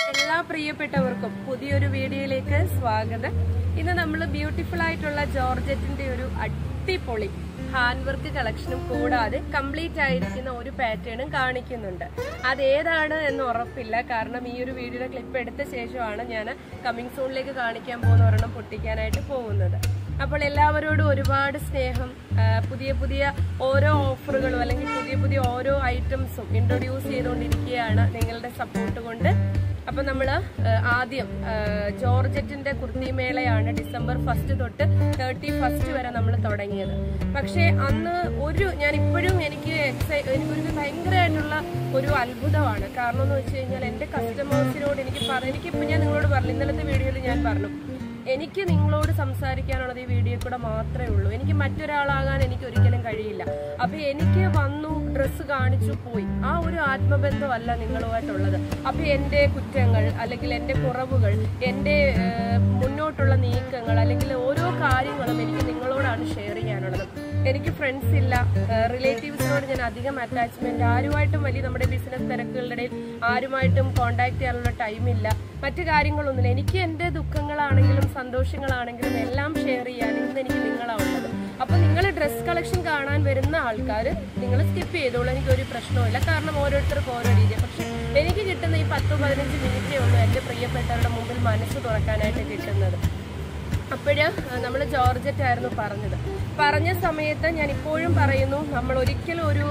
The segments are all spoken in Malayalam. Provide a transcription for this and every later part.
എല്ലാ പ്രിയപ്പെട്ടവർക്കും പുതിയൊരു വീഡിയോയിലേക്ക് സ്വാഗതം ഇന്ന് നമ്മൾ ബ്യൂട്ടിഫുൾ ആയിട്ടുള്ള ജോർജറ്റിന്റെ ഒരു അടിപൊളി ഹാൻഡ് വർക്ക് കളക്ഷനും കൂടാതെ കംപ്ലീറ്റ് ആയിരിക്കുന്ന ഒരു പാറ്റേണും കാണിക്കുന്നുണ്ട് അതേതാണ് എന്ന് ഉറപ്പില്ല കാരണം ഈ ഒരു വീഡിയോയുടെ ക്ലിപ്പ് എടുത്ത ശേഷമാണ് ഞാൻ കമ്മിങ് സൂണിലേക്ക് കാണിക്കാൻ പോകുന്ന ഒരെണ്ണം പൊട്ടിക്കാനായിട്ട് പോകുന്നത് അപ്പോൾ എല്ലാവരോടും ഒരുപാട് സ്നേഹം ആ, പുതിയ പുതിയ ഓരോ ഓഫറുകളും അല്ലെങ്കിൽ പുതിയ പുതിയ ഓരോ ഐറ്റംസും ഇൻട്രൊഡ്യൂസ് ചെയ്തുകൊണ്ടിരിക്കുകയാണ് നിങ്ങളുടെ സപ്പോർട്ട് കൊണ്ട് അപ്പൊ നമ്മള് ആ, ആദ്യം ആ, ജോർജറ്റിന്റെ കുർത്തി മേളയാണ് ഡിസംബർ ഫസ്റ്റ് തൊട്ട് തേർട്ടി ഫസ്റ്റ് വരെ നമ്മൾ തുടങ്ങിയത് പക്ഷേ അന്ന് ഒരു ഞാൻ ഇപ്പോഴും എനിക്ക് എക്സൈ എനിക്കൊരു ഭയങ്കരമായിട്ടുള്ള ഒരു അത്ഭുതമാണ് കാരണം എന്ന് വെച്ച് കഴിഞ്ഞാൽ എന്റെ കസ്റ്റമേഴ്സിനോട് എനിക്ക് പറ എനിക്കിപ്പോ ഞാൻ നിങ്ങളോട് പറഞ്ഞു ഇന്നലത്തെ വീഡിയോയിൽ ഞാൻ പറഞ്ഞു എനിക്ക് നിങ്ങളോട് സംസാരിക്കാനുള്ളത് ഈ വീഡിയോ കൂടെ മാത്രമേ ഉള്ളൂ എനിക്ക് മറ്റൊരാളാകാൻ എനിക്ക് ഒരിക്കലും കഴിയില്ല അപ്പൊ എനിക്ക് വന്നു ഡ്രസ്സ് കാണിച്ചു പോയി ആ ഒരു ആത്മബന്ധമല്ല നിങ്ങളുമായിട്ടുള്ളത് അപ്പൊ എന്റെ കുറ്റങ്ങൾ അല്ലെങ്കിൽ എന്റെ കുറവുകൾ എന്റെ ഏഹ്, മുന്നോട്ടുള്ള നീക്കങ്ങൾ അല്ലെങ്കിൽ ഓരോ കാര്യങ്ങളും എനിക്ക് നിങ്ങളോടാണ് ഷെയർ ചെയ്യാനുള്ളത് എനിക്ക് ഫ്രണ്ട്സ് ഇല്ല റിലേറ്റീവ്സിനോട് ഞാൻ അധികം അറ്റാച്ച്മെന്റ് ആരുമായിട്ടും വലിയ നമ്മുടെ ബിസിനസ് തിരക്കുകളുടെ ഇടയിൽ ആരുമായിട്ടും കോണ്ടാക്ട് ചെയ്യാനുള്ള ടൈമില്ല മറ്റു കാര്യങ്ങളൊന്നുമില്ല എനിക്ക് എന്റെ ദുഃഖങ്ങളാണെങ്കിലും സന്തോഷങ്ങളാണെങ്കിലും എല്ലാം ഷെയർ ചെയ്യാൻ ഇന്ന് എനിക്ക് നിങ്ങളാണ് ഉള്ളത് അപ്പൊ നിങ്ങൾ ഡ്രസ് കളക്ഷൻ കാണാൻ വരുന്ന ആൾക്കാർ നിങ്ങൾ സ്കിപ്പ് ചെയ്തോളൂ എനിക്ക് ഒരു പ്രശ്നമില്ല കാരണം ഓരോരുത്തർക്കും ഓരോ രീതി പക്ഷെ എനിക്ക് കിട്ടുന്ന ഈ പത്ത് പതിനഞ്ച് മിനിറ്റേ ഉള്ളൂ എന്റെ പ്രിയപ്പെട്ടവരുടെ മുമ്പിൽ മനസ്സ് തുറക്കാനായിട്ട് കിട്ടുന്നത് അപ്പോഴ് നമ്മൾ ജോർജറ്റ് ആയിരുന്നു പറഞ്ഞത് പറഞ്ഞ സമയത്ത് ഞാൻ ഇപ്പോഴും പറയുന്നു നമ്മൾ ഒരിക്കലും ഒരു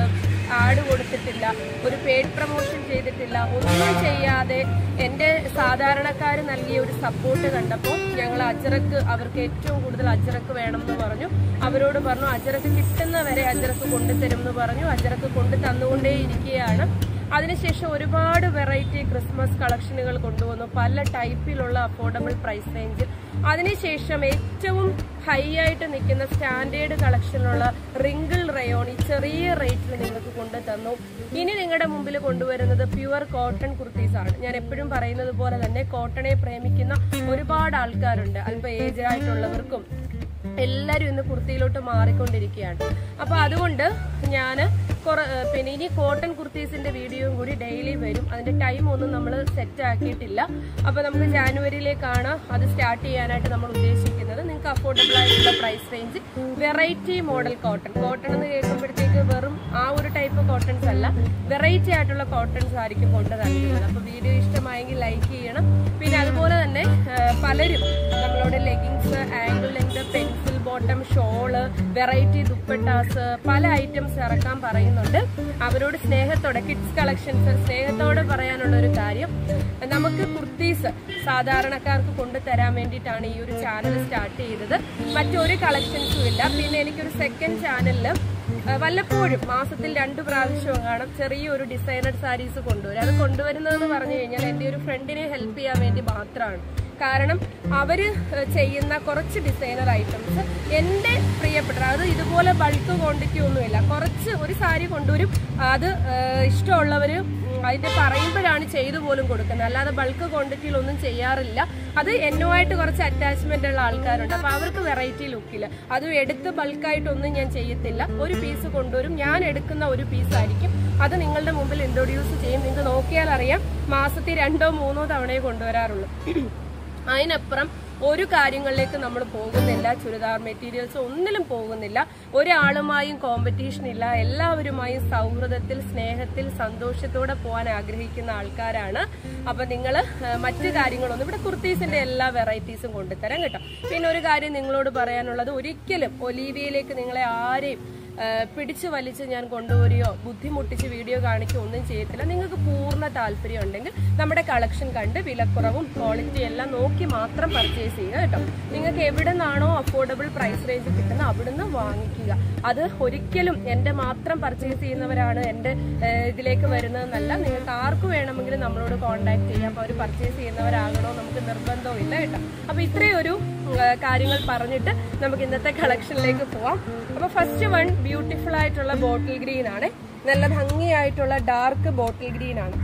ആഡ് കൊടുത്തിട്ടില്ല ഒരു പെയ്ഡ് പ്രൊമോഷൻ ചെയ്തിട്ടില്ല ഒന്നും ചെയ്യാതെ എൻ്റെ സാധാരണക്കാർ നൽകിയ ഒരു സപ്പോർട്ട് കണ്ടപ്പോൾ ഞങ്ങൾ അജറക്ക് അവർക്ക് ഏറ്റവും കൂടുതൽ അജറക്ക് വേണം എന്ന് പറഞ്ഞു അവരോട് പറഞ്ഞു അജറക്ക് കിട്ടുന്ന വരെ അജറക്ക് കൊണ്ടുതരും എന്ന് പറഞ്ഞു അജറക്ക് കൊണ്ടു തന്നുകൊണ്ടേ ഇരിക്കുകയാണ് അതിനുശേഷം ഒരുപാട് വെറൈറ്റി ക്രിസ്മസ് കളക്ഷനുകൾ കൊണ്ടുവന്നു പല ടൈപ്പിലുള്ള അഫോർഡബിൾ പ്രൈസ് റേഞ്ചിൽ അതിനുശേഷം ഏറ്റവും ഹൈ ആയിട്ട് നിൽക്കുന്ന സ്റ്റാൻഡേർഡ് കളക്ഷനുള്ള റിങ്കിൾ റയോൺ ഈ ചെറിയ റേറ്റിൽ നിങ്ങൾക്ക് കൊണ്ടു തന്നു ഇനി നിങ്ങളുടെ മുമ്പിൽ കൊണ്ടുവരുന്നത് പ്യുവർ കോട്ടൺ കുർത്തീസ് ആണ് ഞാൻ എപ്പോഴും പറയുന്നത് പോലെ തന്നെ കോട്ടണെ പ്രേമിക്കുന്ന ഒരുപാട് ആൾക്കാരുണ്ട് അല്പം ഏജ് ആയിട്ടുള്ളവർക്കും എല്ലാവരും ഇന്ന് കുർത്തിയിലോട്ട് മാറിക്കൊണ്ടിരിക്കുകയാണ് അപ്പൊ അതുകൊണ്ട് ഞാൻ പിന്നെ ഇനി കോട്ടൺ കുർത്തീസിന്റെ വീഡിയോയും കൂടി ഡെയിലി വരും അതിന്റെ ടൈം ഒന്നും നമ്മൾ സെറ്റ് ആക്കിയിട്ടില്ല അപ്പൊ നമുക്ക് ജാനുവരിയിലേക്കാണ് അത് സ്റ്റാർട്ട് ചെയ്യാനായിട്ട് നമ്മൾ ഉദ്ദേശിക്കുന്നത് നിങ്ങൾക്ക് അഫോർഡബിൾ ആയിട്ടുള്ള price range variety model cotton cotton എന്ന് കേൾക്കുമ്പോഴത്തേക്ക് വെറും ആ ഒരു ടൈപ്പ് കോട്ടൺസ് അല്ല വെറൈറ്റി ആയിട്ടുള്ള കോട്ടൺസ് ആയിരിക്കും കൊണ്ട് നൽകുന്നത് അപ്പൊ വീഡിയോ ഇഷ്ടമായെങ്കിൽ ലൈക്ക് ചെയ്യണം പിന്നെ അതുപോലെ തന്നെ ആ, പലരും നമ്മളോട് leggings ankle length pencil bottom shawl variety dupattas പല ഐറ്റംസ് ഇറക്കാൻ പറയുന്നുണ്ട് അവരോട് സ്നേഹത്തോടെ കിഡ്സ് കളക്ഷൻസ് സ്നേഹത്തോടെ പറയാനുള്ള ഒരു കാര്യം നമുക്ക് കുർത്തീസ് സാധാരണക്കാർക്ക് കൊണ്ടുതരാൻ വേണ്ടിയിട്ടാണ് ഈ ഒരു ചാനൽ സ്റ്റാർട്ട് ചെയ്തത് മറ്റൊരു കളക്ഷൻസും ഇല്ല പിന്നെ എനിക്കൊരു സെക്കൻഡ് ചാനലിൽ വല്ലപ്പോഴും മാസത്തിൽ രണ്ട് പ്രാവശ്യവും കാണും ചെറിയൊരു ഡിസൈനർ സാരീസ് കൊണ്ടുവരും അത് കൊണ്ടുവരുന്നതെന്ന് പറഞ്ഞു കഴിഞ്ഞാൽ എൻ്റെ ഒരു ഫ്രണ്ടിനെ ഹെൽപ്പ് ചെയ്യാൻ വേണ്ടി മാത്രമാണ് കാരണം അവര് ഏഹ്, ചെയ്യുന്ന കുറച്ച് ഡിസൈനർ ഐറ്റംസ് എൻ്റെ പ്രിയപ്പെട്ട അത് ഇതുപോലെ ബൾക്ക് ക്വാണ്ടിറ്റി ഒന്നുമില്ല കുറച്ച് ഒരു സാരി കൊണ്ടുവരും അത് ഏഹ്, ഇഷ്ടമുള്ളവര് ഉം, അതിന്റെ പറയുമ്പോഴാണ് ചെയ്തു പോലും കൊടുക്കുന്നത് അല്ലാതെ ബൾക്ക് ക്വാണ്ടിറ്റിയിൽ ഒന്നും ചെയ്യാറില്ല അത് എന്നുമായിട്ട് കുറച്ച് അറ്റാച്ച്മെന്റ് ഉള്ള ആൾക്കാരുണ്ട് അപ്പൊ അവർക്ക് വെറൈറ്റി ലുക്കിൽ അതും എടുത്ത് ബൾക്കായിട്ടൊന്നും ഞാൻ ചെയ്യത്തില്ല ഒരു പീസ് കൊണ്ടുവരും ഞാൻ എടുക്കുന്ന ഒരു പീസ് ആയിരിക്കും അത് നിങ്ങളുടെ മുമ്പിൽ ഇൻട്രൊഡ്യൂസ് ചെയ്യും നിങ്ങൾക്ക് നോക്കിയാൽ അറിയാം മാസത്തിൽ രണ്ടോ മൂന്നോ തവണയെ കൊണ്ടുവരാറുള്ളൂ അതിനപ്പുറം ഒരു കാര്യങ്ങളിലേക്ക് നമ്മൾ പോകുന്നില്ല ചുരിദാർ മെറ്റീരിയൽസ് ഒന്നിലും പോകുന്നില്ല ഒരാളുമായും കോമ്പറ്റീഷൻ ഇല്ല എല്ലാവരുമായും സൗഹൃദത്തിൽ സ്നേഹത്തിൽ സന്തോഷത്തോടെ പോകാൻ ആഗ്രഹിക്കുന്ന ആൾക്കാരാണ് അപ്പൊ നിങ്ങൾ മറ്റു കാര്യങ്ങളൊന്നും ഇവിടെ കുർത്തീസിന്റെ എല്ലാ വെറൈറ്റീസും കൊണ്ടുതരാം കേട്ടോ പിന്നെ ഒരു കാര്യം നിങ്ങളോട് പറയാനുള്ളത് ഒരിക്കലും ഒലീവിയയിലേക്ക് നിങ്ങളെ ആരെയും ആ, പിടിച്ചു വലിച്ച് ഞാൻ കൊണ്ടുവരികയോ ബുദ്ധിമുട്ടിച്ച് വീഡിയോ കാണിക്കുകയോ ഒന്നും ചെയ്യത്തില്ല നിങ്ങൾക്ക് പൂർണ്ണ താല്പര്യം ഉണ്ടെങ്കിൽ നമ്മുടെ കളക്ഷൻ കണ്ട് വിലക്കുറവും ക്വാളിറ്റി എല്ലാം നോക്കി മാത്രം പർച്ചേസ് ചെയ്യുക കേട്ടോ നിങ്ങൾക്ക് എവിടെ നിന്നാണോ അഫോർഡബിൾ പ്രൈസ് റേഞ്ച് കിട്ടുന്നത് അവിടുന്ന് വാങ്ങിക്കുക അത് ഒരിക്കലും എൻ്റെ മാത്രം പർച്ചേസ് ചെയ്യുന്നവരാണ് എൻ്റെ ആ, ഇതിലേക്ക് വരുന്നതെന്നല്ല നിങ്ങൾക്ക് ആർക്ക് വേണമെങ്കിലും നമ്മളോട് കോൺടാക്ട് ചെയ്യാം അപ്പോൾ അവർ പർച്ചേസ് ചെയ്യുന്നവരാകണോ നമുക്ക് നിർബന്ധവും ഇല്ല കേട്ടോ അപ്പോൾ ഇത്രയും ഒരു ആ, കാര്യങ്ങൾ പറഞ്ഞിട്ട് നമുക്ക് ഇന്നത്തെ കളക്ഷനിലേക്ക് പോവാം അപ്പോൾ ഫസ്റ്റ് വൺ ബ്യൂട്ടിഫുൾ ആയിട്ടുള്ള ബോട്ടിൽ ഗ്രീൻ ആണ് നല്ല ഭംഗിയായിട്ടുള്ള ഡാർക്ക് ബോട്ടിൽ ഗ്രീൻ ആണ്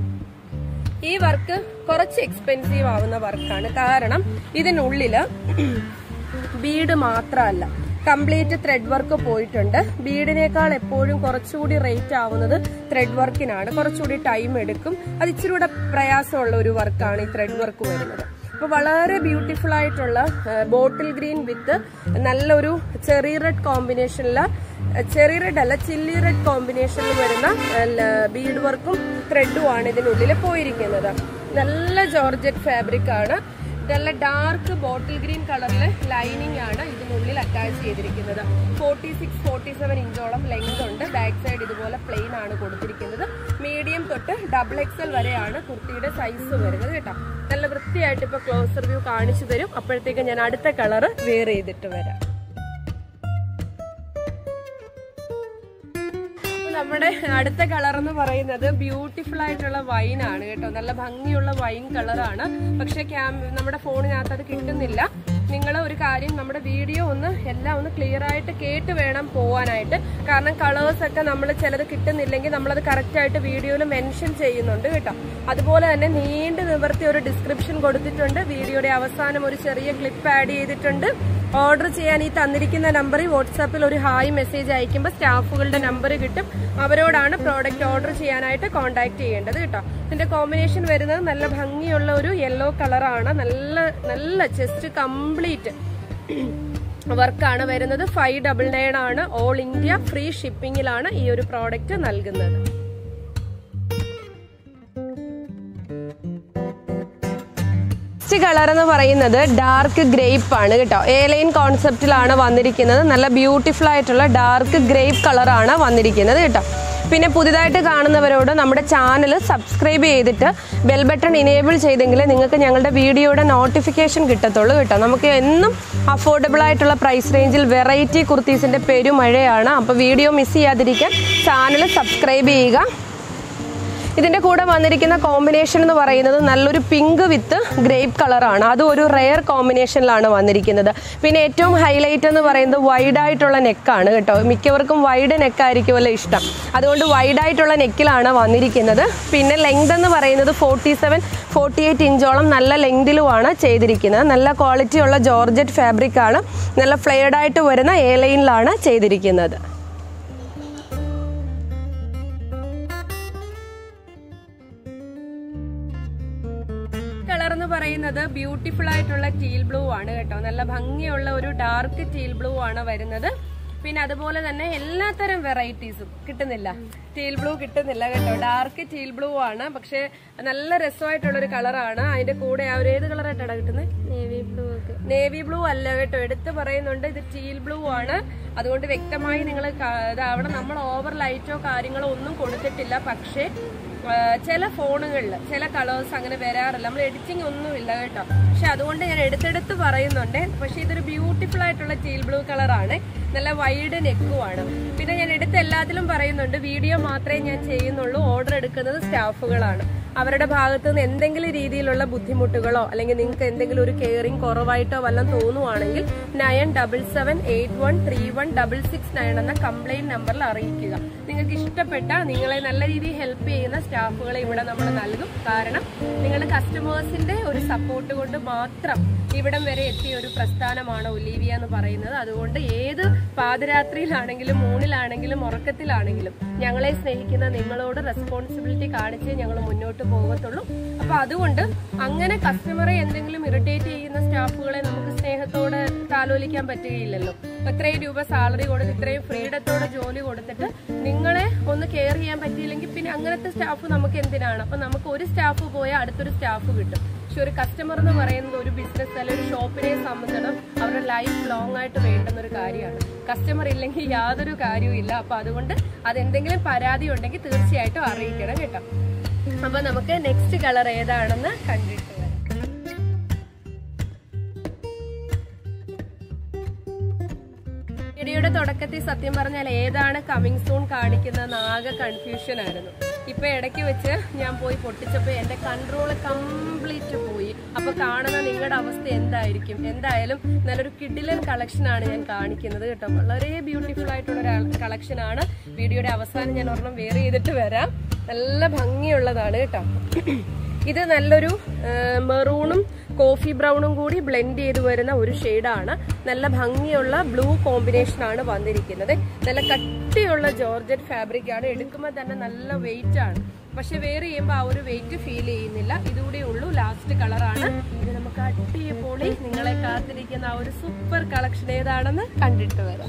ഈ വർക്ക് കുറച്ച് എക്സ്പെൻസീവ് ആവുന്ന വർക്കാണ് കാരണം ഇതിനുള്ളില് ബീഡ് മാത്രമല്ല കംപ്ലീറ്റ് ത്രെഡ് വർക്ക് പോയിട്ടുണ്ട് ബീഡിനേക്കാൾ എപ്പോഴും കുറച്ചുകൂടി റേറ്റ് ആവുന്നത് ത്രെഡ് വർക്കിനാണ് കുറച്ചുകൂടി ടൈം എടുക്കും അത് ഇച്ചിരി കൂടെ പ്രയാസമുള്ള ഒരു വർക്കാണ് ഈ ത്രെഡ് വർക്ക് വരുന്നത് അപ്പൊ വളരെ ബ്യൂട്ടിഫുൾ ആയിട്ടുള്ള ബോട്ടിൽ ഗ്രീൻ വിത്ത് നല്ലൊരു ചെറി റെഡ് കോമ്പിനേഷനിലെ ചെറി റെഡ് അല്ല ചില്ലി റെഡ് കോമ്പിനേഷനിൽ വരുന്ന ബീഡ് വർക്കും ത്രെഡും ആണ് ഇതിനുള്ളിൽ പോയിരിക്കുന്നത് നല്ല ജോർജറ്റ് ഫാബ്രിക് ആണ് നല്ല ഡാർക്ക് ബോട്ടിൽ ഗ്രീൻ കളറിലെ ലൈനിങ് ആണ് ഇതിനുള്ളിൽ അറ്റാച്ച് ചെയ്തിരിക്കുന്നത് ഫോർട്ടി സിക്സ് ഫോർട്ടി സെവൻ ഇഞ്ചോളം ലെങ്ത് ഉണ്ട് ബാക്ക് സൈഡ് ഇതുപോലെ പ്ലെയിൻ ആണ് കൊടുത്തിരിക്കുന്നത് മീഡിയം തൊട്ട് ഡബിൾ എക്സൽ വരെയാണ് കുർത്തിയുടെ സൈസ് വരുന്നത് കേട്ടോ നല്ല വൃത്തിയായിട്ട് ഇപ്പൊ ക്ലോസർ വ്യൂ കാണിച്ചു തരും അപ്പോഴത്തേക്ക് ഞാൻ അടുത്ത കളർ വെയർ ചെയ്തിട്ട് വരാം നമ്മുടെ അടുത്ത കളർ എന്ന് പറയുന്നത് ബ്യൂട്ടിഫുൾ ആയിട്ടുള്ള വൈൻ ആണ് കേട്ടോ നല്ല ഭംഗിയുള്ള വൈൻ കളറാണ് പക്ഷെ ക്യാം നമ്മുടെ ഫോണിനകത്ത് അത് കിട്ടുന്നില്ല നിങ്ങൾ ഒരു കാര്യം നമ്മുടെ വീഡിയോ ഒന്ന് എല്ലാം ഒന്ന് ക്ലിയർ ആയിട്ട് കേട്ട് വേണം പോവാനായിട്ട് കാരണം കളേഴ്സ് ഒക്കെ നമ്മൾ ചിലത് കിട്ടുന്നില്ലെങ്കിൽ നമ്മളത് കറക്റ്റ് ആയിട്ട് വീഡിയോയിൽ മെൻഷൻ ചെയ്യുന്നുണ്ട് കേട്ടോ അതുപോലെ തന്നെ നീണ്ടു നിവർത്തി ഒരു ഡിസ്ക്രിപ്ഷൻ കൊടുത്തിട്ടുണ്ട് വീഡിയോയുടെ അവസാനം ഒരു ചെറിയ ക്ലിപ്പ് ആഡ് ചെയ്തിട്ടുണ്ട് ഓർഡർ ചെയ്യാൻ ഈ തന്നിരിക്കുന്ന നമ്പറിൽ വാട്സാപ്പിൽ ഒരു ഹായ് മെസ്സേജ് അയക്കുമ്പോൾ സ്റ്റാഫുകളുടെ നമ്പർ കിട്ടും അവരോടാണ് പ്രോഡക്റ്റ് ഓർഡർ ചെയ്യാനായിട്ട് കോൺടാക്ട് ചെയ്യേണ്ടത് കേട്ടോ ഇതിന്റെ കോമ്പിനേഷൻ വരുന്നത് നല്ല ഭംഗിയുള്ള ഒരു യെല്ലോ കളറാണ് നല്ല നല്ല ചെസ്റ്റ് കംപ്ലീറ്റ് വർക്കാണ് വരുന്നത് ഫൈവ് ഡബിൾ നയൻ ആണ് ഓൾ ഇന്ത്യ ഫ്രീ ഷിപ്പിംഗിലാണ് ഈ ഒരു പ്രോഡക്റ്റ് നൽകുന്നത് നെക്സ്റ്റ് കളർ എന്ന് പറയുന്നത് ഡാർക്ക് ഗ്രേപ്പ് ആണ് കേട്ടോ ഏലൈൻ കോൺസെപ്റ്റിലാണ് വന്നിരിക്കുന്നത് നല്ല ബ്യൂട്ടിഫുൾ ആയിട്ടുള്ള ഡാർക്ക് ഗ്രേപ്പ് കളറാണ് വന്നിരിക്കുന്നത് കേട്ടോ പിന്നെ പുതിയതായിട്ട് കാണുന്നവരോട് നമ്മുടെ ചാനൽ സബ്സ്ക്രൈബ് ചെയ്തിട്ട് ബെൽ ബട്ടൺ ഇനേബിൾ ചെയ്തെങ്കിൽ നിങ്ങൾക്ക് ഞങ്ങളുടെ വീഡിയോയുടെ നോട്ടിഫിക്കേഷൻ കിട്ടത്തുള്ളൂ കേട്ടോ നമുക്ക് എന്നും അഫോർഡബിൾ ആയിട്ടുള്ള പ്രൈസ് റേഞ്ചിൽ വെറൈറ്റി കുർത്തീസിൻ്റെ പെരുമഴയാണ് അപ്പോൾ വീഡിയോ മിസ് ചെയ്യാതിരിക്കാൻ ചാനൽ സബ്സ്ക്രൈബ് ചെയ്യുക ഇതിന്റെ കൂടെ വന്നിരിക്കുന്ന കോമ്പിനേഷൻ എന്ന് പറയുന്നത് നല്ലൊരു പിങ്ക് വിത്ത് ഗ്രേപ്പ് കളറാണ് അതും ഒരു റെയർ കോമ്പിനേഷനിലാണ് വന്നിരിക്കുന്നത് പിന്നെ ഏറ്റവും ഹൈലൈറ്റ് എന്ന് പറയുന്നത് വൈഡ് ആയിട്ടുള്ള നെക്കാണ് കേട്ടോ മിക്കവർക്കും വൈഡ് നെക്കായിരിക്കുമല്ലോ ഇഷ്ടം അതുകൊണ്ട് വൈഡ് ആയിട്ടുള്ള നെക്കിലാണ് വന്നിരിക്കുന്നത് പിന്നെ ലെങ്ത് എന്ന് പറയുന്നത് ഫോർട്ടി സെവൻ ഫോർട്ടി എയ്റ്റ് ഇഞ്ചോളം നല്ല ലെങ്തിലുമാണ് ചെയ്തിരിക്കുന്നത് നല്ല ക്വാളിറ്റി ഉള്ള ജോർജറ്റ് ഫാബ്രിക് ആണ് നല്ല ഫ്ലെയർഡ് ആയിട്ട് വരുന്ന എ ലൈനിലാണ് ചെയ്തിരിക്കുന്നത് കളർ എന്ന് പറയുന്നത് ബ്യൂട്ടിഫുൾ ആയിട്ടുള്ള ടീൽ ബ്ലൂ ആണ് കേട്ടോ നല്ല ഭംഗിയുള്ള ഒരു ഡാർക്ക് ടീൽ ബ്ലൂ ആണ് വരുന്നത് പിന്നെ അതുപോലെ തന്നെ എല്ലാത്തരം വെറൈറ്റീസും കിട്ടുന്നില്ല ടീൽ ബ്ലൂ കിട്ടുന്നില്ല കേട്ടോ ഡാർക്ക് ടീൽ ബ്ലൂ ആണ് പക്ഷെ നല്ല രസമായിട്ടുള്ള ഒരു കളറാണ് അതിന്റെ കൂടെ ആ ഒരു ഏത് കളറായിട്ടാണ് കിട്ടുന്നത് നേവി ബ്ലൂ ഒക്കെ നേവി ബ്ലൂ അല്ല കേട്ടോ എടുത്ത് പറയുന്നുണ്ട് ഇത് ടീൽ ബ്ലൂ ആണ് അതുകൊണ്ട് വ്യക്തമായി നിങ്ങൾ അവിടെ നമ്മൾ ഓവർ ലൈറ്റോ കാര്യങ്ങളോ ഒന്നും കൊടുത്തിട്ടില്ല പക്ഷേ ആ, ചില ഫോണുകളിൽ ചില കളേഴ്സ് അങ്ങനെ വരാറില്ല നമ്മൾ എഡിറ്റിംഗ് ഒന്നുമില്ല കേട്ടോ പക്ഷെ അതുകൊണ്ട് ഞാൻ എടുത്തെടുത്ത് പറയുന്നുണ്ട് പക്ഷെ ഇതൊരു ബ്യൂട്ടിഫുൾ ആയിട്ടുള്ള ടീൽ ബ്ലൂ കളറാണ് നല്ല വൈഡ് നെക്കുമാണ് പിന്നെ ഞാൻ എടുത്ത് എല്ലാത്തിലും പറയുന്നുണ്ട് വീഡിയോ മാത്രമേ ഞാൻ ചെയ്യുന്നുള്ളൂ ഓർഡർ എടുക്കുന്നത് സ്റ്റാഫുകളാണ് അവരുടെ ഭാഗത്തു നിന്ന് എന്തെങ്കിലും രീതിയിലുള്ള ബുദ്ധിമുട്ടുകളോ അല്ലെങ്കിൽ നിങ്ങൾക്ക് എന്തെങ്കിലും ഒരു കെയറിങ് കുറവായിട്ടോ വല്ലതും തോന്നുവാണെങ്കിൽ nine double seven eight one three one double six nine എന്ന കംപ്ലൈന്റ് നമ്പറിൽ അറിയിക്കുക നിങ്ങൾക്ക് ഇഷ്ടപ്പെട്ട നിങ്ങളെ നല്ല രീതിയിൽ ഹെൽപ്പ് ചെയ്യുന്ന സ്റ്റാഫുകളെ ഇവിടെ നമ്മൾ നൽകും കാരണം നിങ്ങളുടെ കസ്റ്റമേഴ്സിന്റെ ഒരു സപ്പോർട്ട് കൊണ്ട് മാത്രം ഇവിടം വരെ എത്തിയ ഒരു പ്രസ്ഥാനമാണ് ഒലീവിയ എന്ന് പറയുന്നത് അതുകൊണ്ട് ഏത് പാതിരാത്രിയിലാണെങ്കിലും മൂണിലാണെങ്കിലും ഉറക്കത്തിലാണെങ്കിലും ഞങ്ങളെ സ്നേഹിക്കുന്ന നിങ്ങളോട് റെസ്പോൺസിബിലിറ്റി കാണിച്ചേ ഞങ്ങൾ മുന്നോട്ട് പോകത്തുള്ളൂ അപ്പൊ അതുകൊണ്ട് അങ്ങനെ കസ്റ്റമറെ എന്തെങ്കിലും ഇറിറ്റേറ്റ് ചെയ്യുന്ന സ്റ്റാഫുകളെ നമുക്ക് സ്നേഹത്തോടെ താലോലിക്കാൻ പറ്റുകയില്ലല്ലോ അപ്പൊ ഇത്രയും രൂപ സാലറി കൊടുത്ത് ഇത്രയും ഫ്രീഡത്തോടെ ജോലി കൊടുത്തിട്ട് നിങ്ങളെ ഒന്ന് കെയർ ചെയ്യാൻ പറ്റിയില്ലെങ്കിൽ പിന്നെ അങ്ങനത്തെ സ്റ്റാഫ് നമുക്ക് എന്തിനാണ് അപ്പൊ നമുക്ക് ഒരു സ്റ്റാഫ് പോയാൽ അടുത്തൊരു സ്റ്റാഫ് കിട്ടും പക്ഷെ ഒരു കസ്റ്റമർ എന്ന് പറയുന്നത് ഒരു ബിസിനസ് അല്ലെങ്കിൽ ഒരു ഷോപ്പിനെ സംബന്ധിച്ചിടം അവരുടെ ലൈഫ് ലോങ് ആയിട്ട് വേണ്ടുന്ന ഒരു കാര്യമാണ് കസ്റ്റമർ ഇല്ലെങ്കിൽ യാതൊരു കാര്യവും ഇല്ല അപ്പൊ അതുകൊണ്ട് അതെന്തെങ്കിലും പരാതി ഉണ്ടെങ്കിൽ തീർച്ചയായിട്ടും അറിയിക്കണം കേട്ടോ അപ്പൊ നമുക്ക് നെക്സ്റ്റ് കളർ ഏതാണെന്ന് കണ്ടിട്ട് വരാം വീഡിയോയുടെ തുടക്കത്തിൽ സത്യം പറഞ്ഞാൽ ഏതാണ് കമ്മിങ് സൂൺ കാണിക്കുന്നതെന്ന് ആകെ കൺഫ്യൂഷൻ ആയിരുന്നു ഇപ്പൊ ഇടയ്ക്ക് വെച്ച് ഞാൻ പോയി പൊട്ടിച്ചപ്പോ എന്റെ കൺട്രോൾ കംപ്ലീറ്റ് പോയി അപ്പൊ കാണുന്ന നിങ്ങളുടെ അവസ്ഥ എന്തായിരിക്കും എന്തായാലും നല്ലൊരു കിഡിലൻ കളക്ഷൻ ആണ് ഞാൻ കാണിക്കുന്നത് കേട്ടോ വളരെ ബ്യൂട്ടിഫുൾ ആയിട്ടുള്ള ഒരു കളക്ഷൻ ആണ് വീഡിയോയുടെ അവസാനം ഞാൻ ഒരെണ്ണം വേറെ ചെയ്തിട്ട് വരാം നല്ല ഭംഗിയുള്ളതാണ് കേട്ടോ ഇത് നല്ലൊരു മെറൂണും കോഫി ബ്രൗണും കൂടി ബ്ലെൻഡ് ചെയ്ത് വരുന്ന ഒരു ഷെയ്ഡാണ് നല്ല ഭംഗിയുള്ള ബ്ലൂ കോമ്പിനേഷൻ ആണ് വന്നിരിക്കുന്നത് നല്ല കട്ടിയുള്ള ജോർജറ്റ് ഫാബ്രിക് ആണ് എടുക്കുമ്പോൾ തന്നെ നല്ല വെയിറ്റ് ആണ് പക്ഷെ വേറെ ചെയ്യുമ്പോൾ ആ ഒരു വെയിറ്റ് ഫീൽ ചെയ്യുന്നില്ല ഇതുകൂടെ ഉള്ളൂ ലാസ്റ്റ് കളറാണ് ഇത് നമുക്ക് അടിപൊളി നിങ്ങളെ കാത്തിരിക്കുന്ന ആ ഒരു സൂപ്പർ കളക്ഷൻ ഏതാണെന്ന് കണ്ടിട്ട് വരാം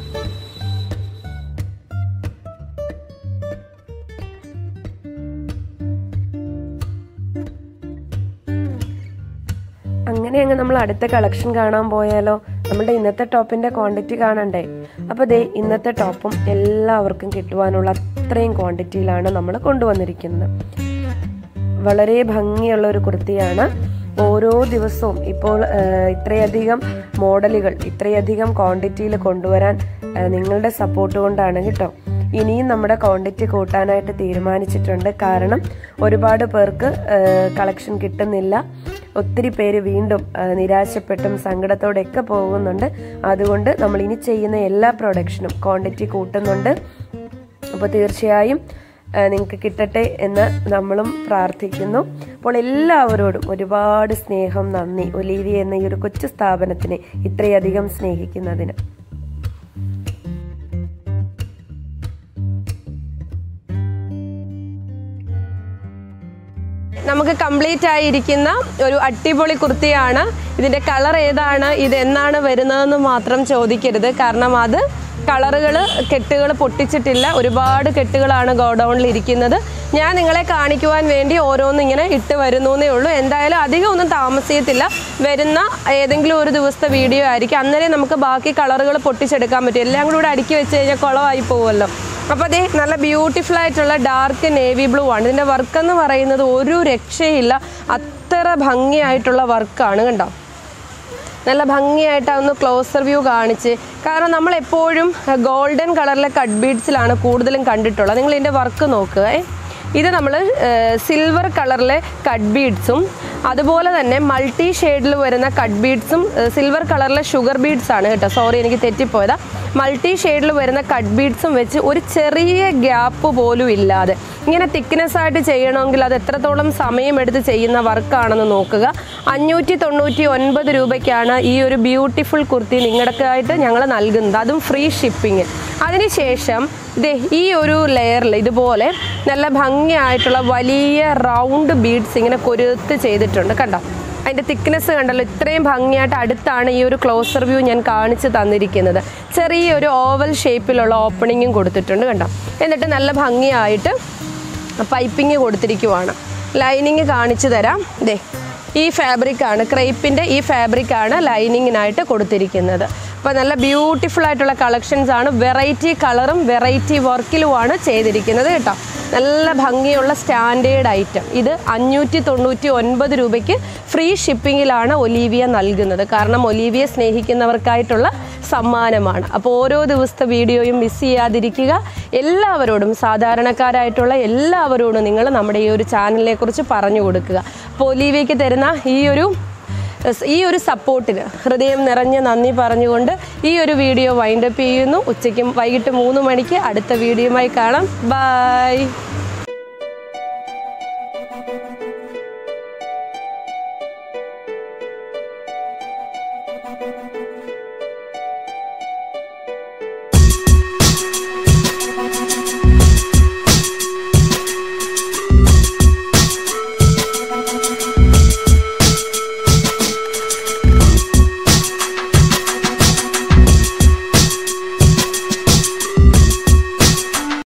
അങ്ങനെ അങ്ങ് നമ്മൾ അടുത്ത കളക്ഷൻ കാണാൻ പോയാലോ നമ്മുടെ ഇന്നത്തെ ടോപ്പിന്റെ ക്വാണ്ടിറ്റി കാണണ്ടേ അപ്പൊ ദേ ഇന്നത്തെ ടോപ്പും എല്ലാവർക്കും കിട്ടുവാനുള്ള അത്രയും ക്വാണ്ടിറ്റിയിലാണ് നമ്മൾ കൊണ്ടുവന്നിരിക്കുന്നത് വളരെ ഭംഗിയുള്ള ഒരു കുർത്തിയാണ് ഓരോ ദിവസവും ഇപ്പോൾ ആ, ഇത്രയധികം മോഡലുകൾ ഇത്രയധികം ക്വാണ്ടിറ്റിയിൽ കൊണ്ടുവരാൻ ആ, നിങ്ങളുടെ സപ്പോർട്ട് കൊണ്ടാണ് കേട്ടോ ഇനിയും നമ്മുടെ ക്വാണ്ടിറ്റി കൂട്ടാനായിട്ട് തീരുമാനിച്ചിട്ടുണ്ട് കാരണം ഒരുപാട് പേർക്ക് കളക്ഷൻ കിട്ടുന്നില്ല ഒത്തിരി പേര് വീണ്ടും ആ, നിരാശപ്പെട്ടും സങ്കടത്തോടെയൊക്കെ പോകുന്നുണ്ട് അതുകൊണ്ട് നമ്മൾ ഇനി ചെയ്യുന്ന എല്ലാ പ്രൊഡക്ഷനും ക്വാണ്ടിറ്റി കൂട്ടുന്നുണ്ട് അപ്പോൾ തീർച്ചയായും നിങ്ങൾക്ക് കിട്ടട്ടെ എന്ന് നമ്മളും പ്രാർത്ഥിക്കുന്നു അപ്പോൾ എല്ലാവരോടും ഒരുപാട് സ്നേഹം നന്ദി ഒലീവിയ എന്ന ഈ ഒരു കൊച്ചു സ്ഥാപനത്തിനെ ഇത്രയധികം സ്നേഹിക്കുന്നതിന് നമുക്ക് കംപ്ലീറ്റ് ആയിരിക്കുന്ന ഒരു അടിപൊളി കുർത്തിയാണ് ഇതിന്റെ കളർ ഏതാണ് ഇത് എന്നാണ് വരുന്നതെന്ന് മാത്രം ചോദിക്കരുത് കാരണം അത് കളറുകൾ കെട്ടുകൾ പൊട്ടിച്ചിട്ടില്ല ഒരുപാട് കെട്ടുകളാണ് ഗോഡൗണിൽ ഇരിക്കുന്നത് ഞാൻ നിങ്ങളെ കാണിക്കുവാൻ വേണ്ടി ഓരോന്നും ഇങ്ങനെ ഇട്ട് വരുന്നു എന്നേ ഉള്ളൂ എന്തായാലും അധികം ഒന്നും താമസിയത്തില്ല വരുന്ന ഏതെങ്കിലും ഒരു ദിവസത്തെ വീഡിയോ ആയിരിക്കും അന്നേരം നമുക്ക് ബാക്കി കളറുകൾ പൊട്ടിച്ചെടുക്കാൻ പറ്റും എല്ലാം കൂടി ഇവിടെ അടുക്കി വെച്ച് കഴിഞ്ഞാൽ കുളമായി പോകുമല്ലോ അപ്പോൾ അതേ നല്ല ബ്യൂട്ടിഫുൾ ആയിട്ടുള്ള ഡാർക്ക് നേവി ബ്ലൂ ആണ് ഇതിൻ്റെ വർക്ക് എന്ന് പറയുന്നത് ഒരു രക്ഷയില്ല അത്ര ഭംഗിയായിട്ടുള്ള വർക്കാണ് കണ്ടോ നല്ല ഭംഗിയായിട്ട് ഒന്ന് ക്ലോസർ വ്യൂ കാണിച്ച് കാരണം നമ്മൾ എപ്പോഴും ഗോൾഡൻ കളറിലെ കട്ട് ബീഡ്സിലാണ് കൂടുതലും കണ്ടിട്ടുള്ളത് നിങ്ങൾ ഇതിൻ്റെ വർക്ക് നോക്കുക ഏ. ഇത് നമ്മൾ സിൽവർ കളറിലെ കട്ട് ബീഡ്സും അതുപോലെ തന്നെ മൾട്ടി ഷെയ്ഡിൽ വരുന്ന കട്ട് ബീഡ്സും സിൽവർ കളറിലെ ഷുഗർ ബീഡ്സ് ആണ് കേട്ടോ സോറി എനിക്ക് തെറ്റിപ്പോയതാ മൾട്ടി ഷെയ്ഡിൽ വരുന്ന കട്ട് ബീഡ്സും വെച്ച് ഒരു ചെറിയ ഗ്യാപ്പ് പോലും ഇല്ലാതെ ഇങ്ങനെ തിക്നെസ് ആയിട്ട് ചെയ്യണമെങ്കിൽ അത് എത്രത്തോളം സമയമെടുത്ത് ചെയ്യുന്ന വർക്കാണെന്ന് നോക്കുക അഞ്ഞൂറ്റി തൊണ്ണൂറ്റി ഒൻപത് രൂപയ്ക്കാണ് ഈ ഒരു ബ്യൂട്ടിഫുൾ കുർത്തി നിങ്ങൾക്കായിട്ട് ഞങ്ങൾ നൽകുന്നത് അതും ഫ്രീ ഷിപ്പിംഗ് അതിനുശേഷം ദേ ഈ ഒരു ലെയറിൽ ഇതുപോലെ നല്ല ഭംഗിയായിട്ടുള്ള വലിയ റൗണ്ട് ബീഡ്സ് ഇങ്ങനെ കൊരുത്ത് ചെയ്തിട്ടുണ്ട് കണ്ടോ അതിൻ്റെ തിക്നെസ് കണ്ടല്ലോ ഇത്രയും ഭംഗിയായിട്ട് അടുത്താണ് ഈ ഒരു ക്ലോസർ വ്യൂ ഞാൻ കാണിച്ച് തന്നിരിക്കുന്നത് ചെറിയൊരു ഓവൽ ഷേപ്പിലുള്ള ഓപ്പണിങ്ങും കൊടുത്തിട്ടുണ്ട് കണ്ടോ എന്നിട്ട് നല്ല ഭംഗിയായിട്ട് പൈപ്പിംഗ് കൊടുത്തിരിക്കുവാണ് ലൈനിങ് കാണിച്ചു തരാം ദേ ഈ ഫാബ്രിക്കാണ് ക്രേപ്പിൻ്റെ ഈ ഫാബ്രിക്കാണ് ലൈനിങ്ങിനായിട്ട് കൊടുത്തിരിക്കുന്നത് അപ്പോൾ നല്ല ബ്യൂട്ടിഫുൾ ആയിട്ടുള്ള കളക്ഷൻസ് ആണ് വെറൈറ്റി കളറും വെറൈറ്റി വർക്കിലുമാണ് ചെയ്തിരിക്കുന്നത് കേട്ടോ നല്ല ഭംഗിയുള്ള സ്റ്റാൻഡേർഡ് ഐറ്റം ഇത് അഞ്ഞൂറ്റി തൊണ്ണൂറ്റി ഒൻപത് രൂപയ്ക്ക് ഫ്രീ ഷിപ്പിങ്ങിലാണ് ഒലീവിയ നൽകുന്നത് കാരണം ഒലീവിയ സ്നേഹിക്കുന്നവർക്കായിട്ടുള്ള സമ്മാനമാണ് അപ്പോൾ ഓരോ ദിവസത്തെ വീഡിയോയും മിസ് ചെയ്യാതിരിക്കുക എല്ലാവരോടും സാധാരണക്കാരായിട്ടുള്ള എല്ലാവരോടും നിങ്ങൾ നമ്മുടെ ഈ ഒരു ചാനലിനെ കുറിച്ച് പറഞ്ഞു കൊടുക്കുക അപ്പോൾ ഒലീവിയയ്ക്ക് തരുന്ന ഈ ഒരു ഈ ഒരു സപ്പോർട്ടിന് ഹൃദയം നിറഞ്ഞ നന്ദി പറഞ്ഞുകൊണ്ട് ഈ ഒരു വീഡിയോ വൈൻഡപ്പ് ചെയ്യുന്നു ഉച്ചയ്ക്കും വൈകിട്ട് മൂന്ന് മണിക്ക് അടുത്ത വീഡിയോയുമായി കാണാം ബൈ